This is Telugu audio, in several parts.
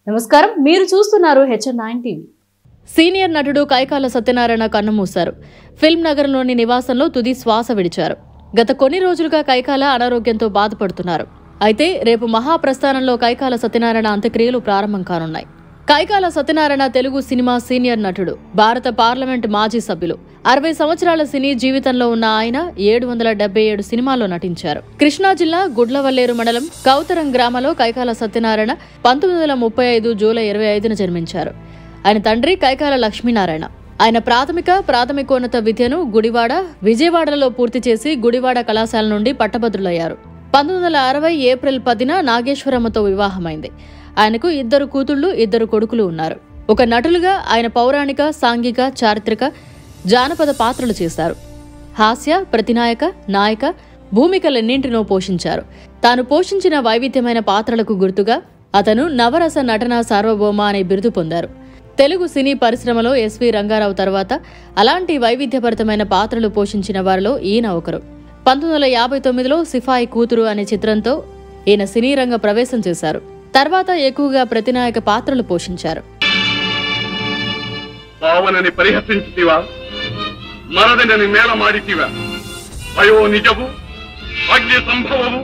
నమస్కారం మీరు చూస్తున్నారు హెచ్ఎన్ నైన్ టీవీ సీనియర్ నటుడు కైకాల సత్యనారాయణ కన్నుమూశారు ఫిల్మ్ నగర్లోని నివాసంలో తుది శ్వాస విడిచారు గత కొన్ని రోజులుగా కైకాల అనారోగ్యంతో బాధపడుతున్నారు అయితే రేపు మహాప్రస్థానంలో కైకాల సత్యనారాయణ అంత్యక్రియలు ప్రారంభం కానున్నాయి కైకాల సత్యనారాయణ తెలుగు సినిమా సీనియర్ నటుడు భారత పార్లమెంట్ మాజీ సభ్యులు అరవై సంవత్సరాల సినీ జీవితంలో ఉన్న ఆయన ఏడు వందల డెబ్బై ఏడు సినిమాల్లో నటించారు కృష్ణా జిల్లా గుడ్లవల్లేరు మండలం కౌతరం గ్రామంలో కైకాల సత్యనారాయణ పంతొమ్మిది వందల ముప్పై ఐదు జూలై ఇరవై ఐదున జన్మించారు ఆయన తండ్రి కైకాల లక్ష్మీనారాయణ ఆయన ప్రాథమిక ప్రాథమికోన్నత విద్యను గుడివాడ విజయవాడలలో పూర్తి చేసి గుడివాడ కళాశాల నుండి పట్టభద్రులయ్యారు పంతొమ్మిది వందల అరవై ఏప్రిల్ పదిన నాగేశ్వరమ్మతో వివాహమైంది ఆయనకు ఇద్దరు కూతుళ్లు ఇద్దరు కొడుకులు ఉన్నారు ఒక నటులుగా ఆయన పౌరాణిక సాంఘిక చారిత్రక జానపద పాత్రలు చేశారు హాస్య ప్రతినాయక నాయక భూమికలన్నింటినో పోషించారు తాను పోషించిన వైవిధ్యమైన పాత్రలకు గుర్తుగా అతను నవరస నటన సార్వభౌమ అనే బిరుదు పొందారు తెలుగు సినీ పరిశ్రమలో ఎస్వి రంగారావు తర్వాత అలాంటి వైవిధ్యభరితమైన పాత్రలు పోషించిన వారిలో ఈయన ఒకరు పంతొమ్మిది వందల యాభై తొమ్మిదిలో సిఫాయి కూతురు అనే చిత్రంతో ఈయన సినీ రంగ ప్రవేశం చేశారు తర్వాత ఎక్కువగా ప్రతినాయక పాత్రలు పోషించారు పావనని పరిహసించితివా మరదనని మేల మాడితివా అయో నిజము అగ్ని సంభవము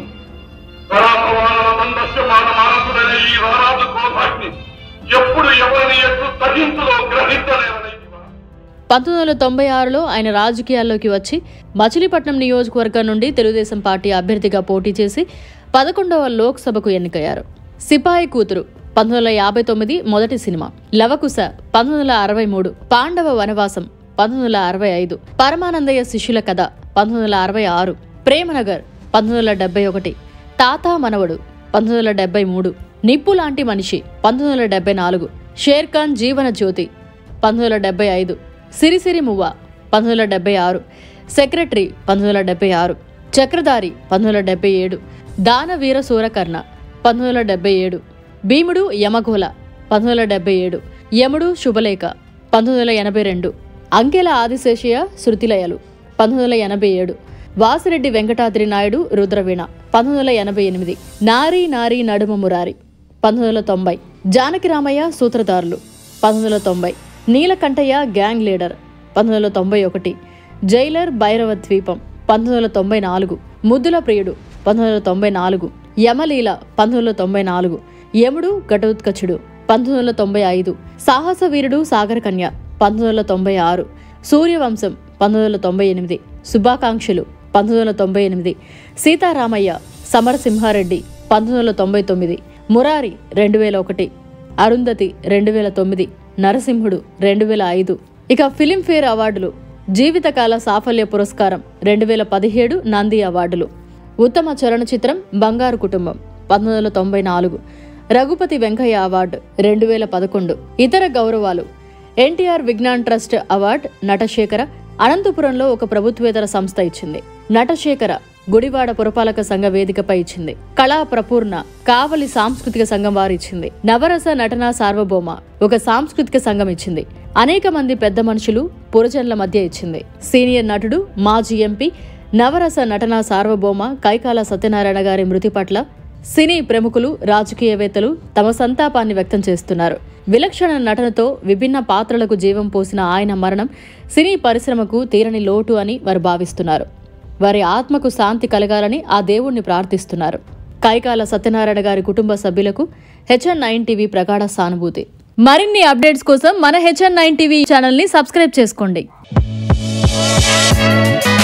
పరాభవానందస్యమాన మానసుడనే ఈ రారాజు క్రోధాగ్ని ఎప్పుడు ఎవరిని ఎట్లు తగించులో గ్రహించలేవనైతివా పంతొమ్మిది వందల తొంభై ఆరులో ఆయన రాజకీయాల్లోకి వచ్చి మచిలీపట్నం నియోజకవర్గం నుండి తెలుగుదేశం పార్టీ అభ్యర్థిగా పోటీ చేసి పదకొండవ లోక్సభకు ఎన్నికయ్యారు సిపాయి కూతురు పంతొమ్మిది వందల యాభై తొమ్మిది మొదటి సినిమా లవకుశ పంతొమ్మిది వందల అరవై మూడు పాండవ వనవాసం పంతొమ్మిది వందల అరవై ఐదు పరమానందయ్య శిష్యుల కథ పంతొమ్మిది వందల అరవై ఆరు ప్రేమనగర్ పంతొమ్మిది వందల డెబ్బై ఒకటి తాతా మనవడు పంతొమ్మిది వందల డెబ్బై మూడు నిప్పు లాంటి మనిషి పంతొమ్మిది వందల డెబ్బై నాలుగు షేర్ ఖాన్ జీవన జ్యోతి పంతొమ్మిది వందల డెబ్బై ఐదు సిరిసిరి మువ్వ పంతొమ్మిది వందల డెబ్బై ఆరు సెక్రటరీ పంతొమ్మిది వందల డెబ్బై ఆరు చక్రధారి పంతొమ్మిది వందల డెబ్బై ఏడు దానవీర సూరకర్ణ పంతొమ్మిది వందల డెబ్బై ఏడు భీముడు యమగోళ పంతొమ్మిది వందల డెబ్బై ఏడు యముడు శుభలేఖ పంతొమ్మిది వందల ఎనభై రెండు అంకెల ఆదిశేషయ శృతిలయలు పంతొమ్మిది వందల ఎనభై ఏడు వాసిరెడ్డి వెంకటాద్రి నాయుడు రుద్రవీణ పంతొమ్మిది వందల ఎనభై ఎనిమిది నారీ నారీ నడుమ మురారి పంతొమ్మిది వందల తొంభై జానకి రామయ్య సూత్రధారులు పంతొమ్మిది వందల తొంభై నీలకంఠయ్య గ్యాంగ్ లీడర్ పంతొమ్మిది వందల తొంభై ఒకటి జైలర్ భైరవ ద్వీపం పంతొమ్మిది వందల తొంభై నాలుగు ముద్దుల ప్రియుడు పంతొమ్మిది వందల తొంభై నాలుగు యమలీల పంతొమ్మిది వందల తొంభై నాలుగు యముడు ఘటోత్కచుడు పంతొమ్మిది వందల తొంభై ఐదు సాహస వీరుడు సాగర కన్య పంతొమ్మిది వందల తొంభై ఆరు సూర్యవంశం పంతొమ్మిది వందల తొంభై ఎనిమిది శుభాకాంక్షలు పంతొమ్మిది వందల తొంభై ఎనిమిది సీతారామయ్య సమరసింహారెడ్డి పంతొమ్మిది వందల తొంభై తొమ్మిది మురారి రెండు వేల ఒకటి అరుంధతి రెండు వేల తొమ్మిది నరసింహుడు రెండు వేల ఐదు ఇక ఫిలింఫేర్ అవార్డులు జీవితకాల సాఫల్య పురస్కారం రెండు వేల పదిహేడు నంది అవార్డులు ఉత్తమ చలనచిత్రం బంగారు కుటుంబం పంతొమ్మిది వందల తొంభై నాలుగు రఘుపతి వెంకయ్య అవార్డు రెండు వేల పదకొండు ఇతర గౌరవాలు NTR Vignan trust award Natasekhara అనంతపురంలో ఒక ప్రభుత్వేతర సంస్థ ఇచ్చింది నటశేఖర గుడివాడ పురపాలక సంఘ వేదికపై ఇచ్చింది కళా ప్రపూర్ణ కావలి సాంస్కృతిక సంఘం వారు ఇచ్చింది నవరస నటన సార్వభౌమ ఒక సాంస్కృతిక సంఘం ఇచ్చింది అనేక మంది పెద్ద మనుషులు పురజనుల మధ్య ఇచ్చింది సీనియర్ నటుడు మాజీ ఎంపీ నవరస నటన సార్వభౌమ కైకాల సత్యనారాయణ గారి మృతి పట్ల సినీ ప్రముఖులు రాజకీయవేత్తలు తమ సంతాపాన్ని వ్యక్తం చేస్తున్నారు విలక్షణ నటనతో విభిన్న పాత్రలకు జీవం పోసిన ఆయన మరణం సినీ పరిశ్రమకు తీరని లోటు అని వారు భావిస్తున్నారు వారి ఆత్మకు శాంతి కలగాలని ఆ దేవుణ్ణి ప్రార్థిస్తున్నారు కైకాల సత్యనారాయణ గారి కుటుంబ సభ్యులకు హెచ్ఎన్ నైన్ టీవీ ప్రగాఢ సానుభూతి మరిన్ని అప్డేట్స్ కోసం మన హెచ్ఎన్ నైన్ టీవీ ఛానల్ని సబ్స్క్రైబ్ చేసుకోండి